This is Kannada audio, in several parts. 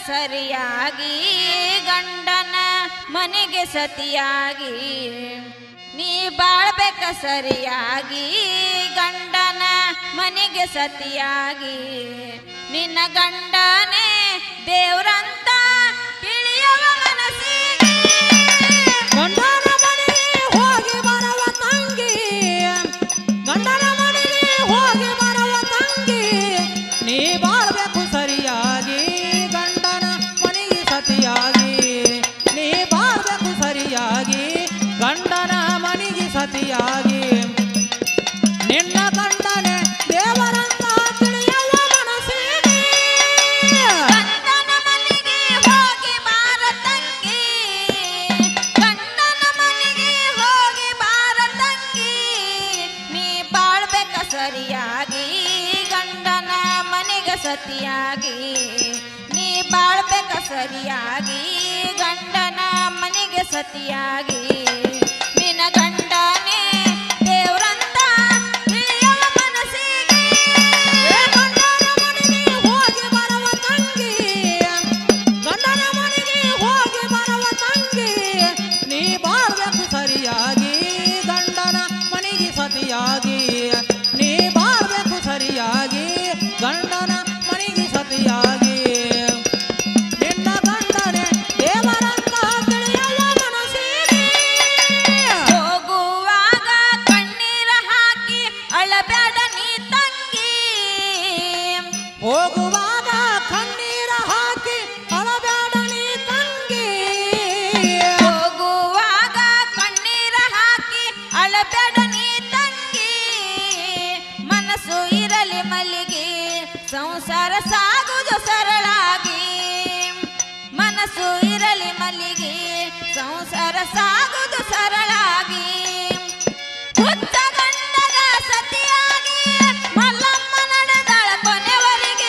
ಸರಿಯಾಗಿ ಗಂಡನ ಮನೆಗೆ ಸತಿಯಾಗಿ ನೀ ಬಾಳ್ಬೇಕ ಸರಿಯಾಗಿ ಗಂಡನ ಮನೆಗೆ ಸತಿಯಾಗಿ ನಿನ್ನ ಗಂಡನೇ ದೇವ್ರಂತ ತಿಳಿಯವ ಮನಸ್ಸಿಗೆ ಗಂಡನ ಮನೆಗೆ ಹೋಗಿ ಬರವ ತಂಗಿ ಗಂಡನ ಮನೆಗೆ ಹೋಗಿ ಬರವ ತಂಗಿ ನೀ ಬಾಳ್ಬೇಕು ಸರಿಯಾಗಿ ಗಂಡನ ಮನೆಗೆ ಸತಿಯಾಗಿ ನೀ ಬಾಳ್ಬೇಕು ಸರಿಯಾಗಿ ಗಂಡನ ಮನೆಗೆ ಸತಿಯಾಗಿ ನಿನ್ನ ಗಂಡನೆ ದೇವರಂತ ತಿಳಿಯವ ಮನಸ್ಸಿಗೆ ಗಂಡನ ಮನೆಗೆ ಹೋಗಿ ಬಾರ ತಂಗಿ ಗಂಡನ ಮನೆಗೆ ಹೋಗಿ ಬಾರ ತಂಗಿ ನೀ ಬಾಳ್ಬೇಕ ಸರಿಯಾಗಿ ಗಂಡನ ಮನೆಗೆ ಸತಿಯಾಗಿ ನೀ ಬಾಳ್ಬೇಕ ಸರಿಯಾಗಿ ಗಂಡನ ಮನೆಗೆ ಸತಿಯಾಗಿ ನಿನ್ನ ಗಂಡನೇ ದೇವ್ರಂತ ತಿಳಿಯವ ಮನಸ್ಸಿಗೆ ಏ ಗಂಡನ ಮನೆಗೆ ಹೋಗಿ ಬರವ ತಂಗಿ ಗಂಡನ ಮನೆಗೆ ಹೋಗಿ ಬರವ ತಂಗಿ ನೀ ಬಾಳ್ಬೇಕು ಸರಿಯಾಗಿ ಗಂಡನ ಮನೆಗೆ ಸತಿಯಾಗಿ ನೀ ಬಾಳ್ಬೇಕು ಸರಿಯಾಗಿ ಗಂಡನ ಮನೆಗೆ ಸತಿಯಾಗಿ ನಿನ್ನ ಗಂಡನೆ ದೇವರಂತ ತಿಳಿಯವ ಮನಸ್ಸಿಗೆ ಹೋಗುವಾಗ ಕಣ್ಣೀರ ಹಾಕಿ ಅಳಬೇಡ ನೀ ತಂಗಿ ಹೋಗುವಾಗ ಕಣ್ಣೀರ ಹಾಕಿ ಅಳಬೇಡ ನೀ ತಂಗಿ ಹೋಗುವಾಗ ಕಣ್ಣೀರ ಹಾಕಿ ಅಳಬೇಡ ನೀ ತಂಗಿ ಮನಸ್ಸು ಇರಲಿ ಮಲ್ಲಿಗೆ ಸಂಸಾರ ಸಾಗುದು ಸರಳಾಗಿ ಮನಸ್ಸು ಇರಲಿ ಮಲ್ಲಿಗೆ ಸಂಸಾರ ಸಾಗುದು ಸರಳಾಗಿ ಹುಚ್ಚ ಗಂಡಗ ಸತಿಯಾಗಿ ಮಲ್ಲಮ್ಮ ನಡೆದಾಳ ಕೊನೆವರೆಗೆ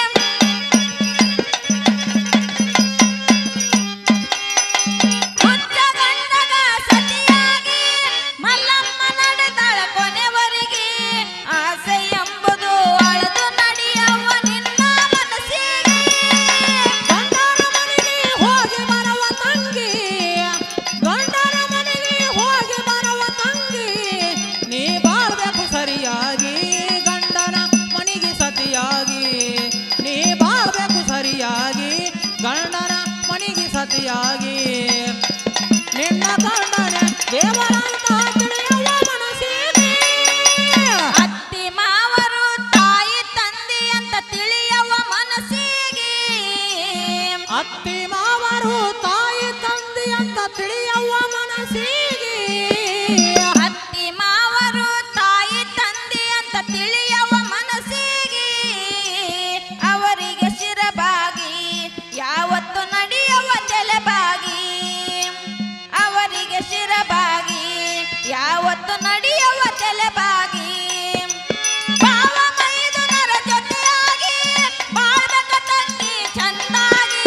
ಹುಚ್ಚ ಗಂಡಗ ಸತಿಯಾಗಿ ಮಲ್ಲಮ್ಮ ನಡೆದಾಳ ಕೊನೆವರೆಗೆ ಆಸೆ ಎಂಬುದು ಅಳದು ನಡೆಯವ ನಿನ್ನ ಮನಸ್ಸಿಗೆ ಗಂಡನ ಮನೆಗೆ ಹೋಗಿ ಬರವ ತಂಗಿ ಗಂಡನ ಮನೆಗೆ ಹೋಗಿ ಬರವ ತಂಗಿ ನೀ ಬಾಳ್ಬೇಕು ಸರಿಯಾಗಿ ಗಂಡನ ಮನೆಗೆ ಸತಿಯಾಗಿ ನೀ ಬಾಳ್ಬೇಕು ಸರಿಯಾಗಿ ಗಂಡನ ಮನೆಗೆ ಸತಿಯಾಗಿ ನಿನ್ನ ಗಂಡನ ದೇವರಂತ ತಿಳಿಯುವ ಮನಸ್ಸಿಗೆ ಅತ್ತಿ ಮಾವರು ತಾಯಿ ತಂದೆ ಅಂತ ತಿಳಿಯವ ಮನಸ್ಸಿಗೆ ಅತ್ತಿ ಮಾವರು ತಾಯಿ ತಂದೆ ಅಂತ ತಿಳಿಯವ ಮನಸ್ಸಿಗೆ ಅತ್ತಿ ಮಾವರು ತಾಯಿ ತಂದೆ ಅಂತ ತಿಳಿಯವ ಮನಸ್ಸಿಗೆ ಅವರಿಗೆ ಶಿರಬಾಗಿ ಯಾವತ್ತು ನಡೆಯವ ತಲೆಬಾಗಿ ಅವರಿಗೆ ಶಿರಬಾಗಿ ಯಾವತ್ತು ನಡೆಯವ ತಲೆಬಾಗಿ ಭಾವ ಮೈದುನರ ಜೊತೆಯಾಗಿ ಬಾಳ್ಬೇಕ ತಂಗಿ ಚಂದಾಗಿ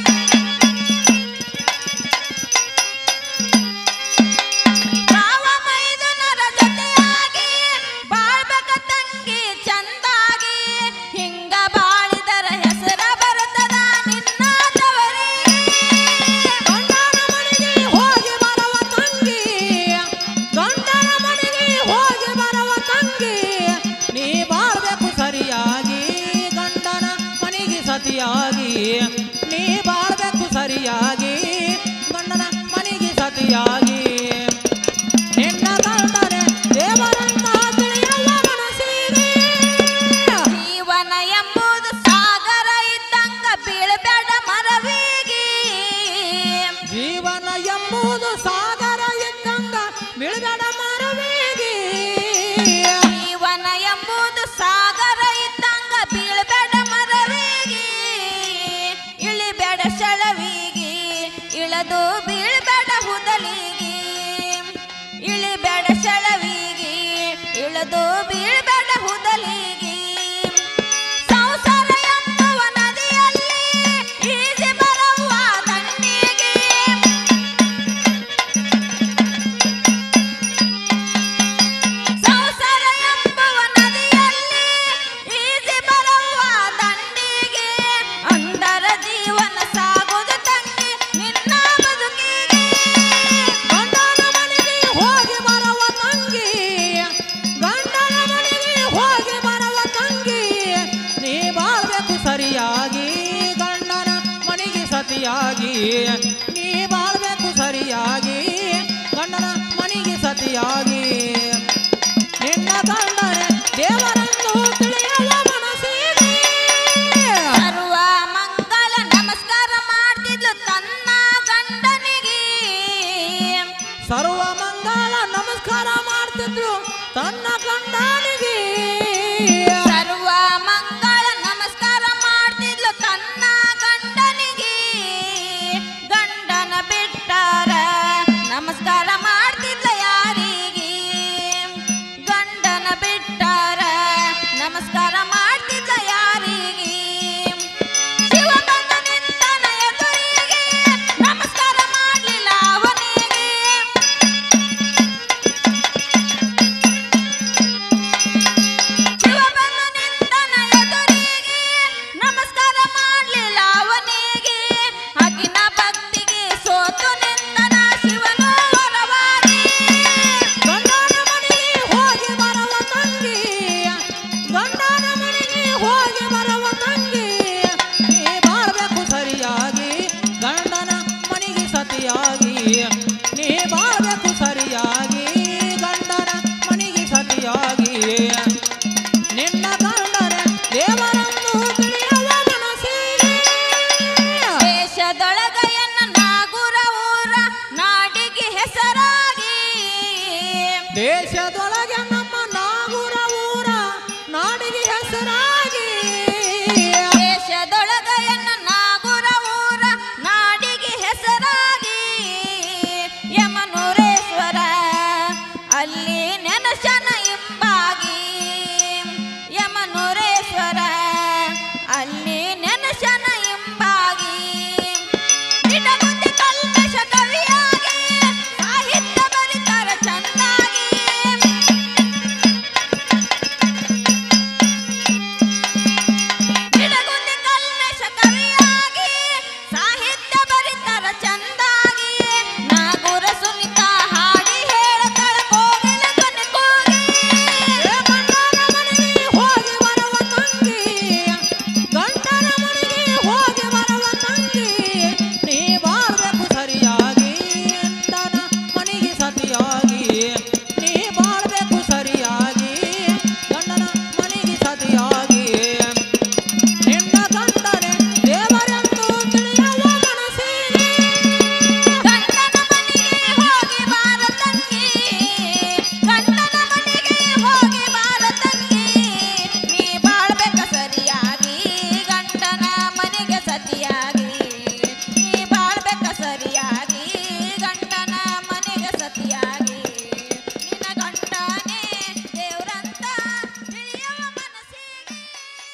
ಭಾವ ಮೈದುನರ ಜೊತೆಯಾಗಿ ಬಾಳ್ಬೇಕ ತಂಗಿ ಚಂದಾಗಿ ಹಿಂಗ ಬಾಳಿದರ ಹೆಸರ ಬರ್ತದ ನಿನ್ನ ತವರಿಗೆ ಗಂಡನ ಮನೆಗೆ ಹೋಗಿ ಬರವ ತಂಗಿ ಗಂಡನ ಮನೆಗೆ ಹೋಗಿ ಬರವ ತಂಗಿ ನೀ ಬಾಳ್ಬೇಕು ಸರಿಯಾಗಿ ಗಂಡನ ಮನೆಗೆ ಸತಿಯಾಗಿ ನೀ ಬಾಳ್ಬೇಕು ಸರಿಯಾಗಿ ಗಂಡನ ಮನೆಗೆ ಸತಿಯಾಗಿ ನಿನ್ನ ಗಂಡನೆ ದೇವರಂತ ತಿಳಿಯುವ ಮನಸ್ಸಿಗೆ ಜೀವನ ಎಂಬುದು ಸಾಗರ ಇದ್ದಂಗ ಬೀಳಬೇಡ ಮರವಿಗೆ ಜೀವನ ಎಂಬುದು ಸಾಗರ ಇದ್ದಂಗ ಬಿಳಗಡ ಮರವೇಗಿ ಜೀವನ ಎಂಬುದು ಸಾಗರ ಇದ್ದಂಗ ಬೀಳಬೇಡ ಮರವಿಗೆ ಇಳಿಬೇಡ ಸೆಳವಿಗೆ ಇಳದು ಬೀಳ್ಬೇಡ ಹುದಲಿಗೆ ಇಳಿಬೇಡ ಸೆಳವಿಗೆ ಇಳದು ಬೀಳ್ಬೇಡ ಹುದಲಿಗೆ ಸಂಸಾರ ಎಂಬುವ ನದಿಯಲ್ಲಿ ಈಜಿ ಬರುವ ದಂಡಿಗೆ ಸಂಸಾರ ಎಂಬುವ ನದಿಯಲ್ಲಿ ಈಜಿ ಬರುವ ದಂಡಿಗೆ ಅಂದರ ಜೀವನ ಮದುವೆಯಾಗಿ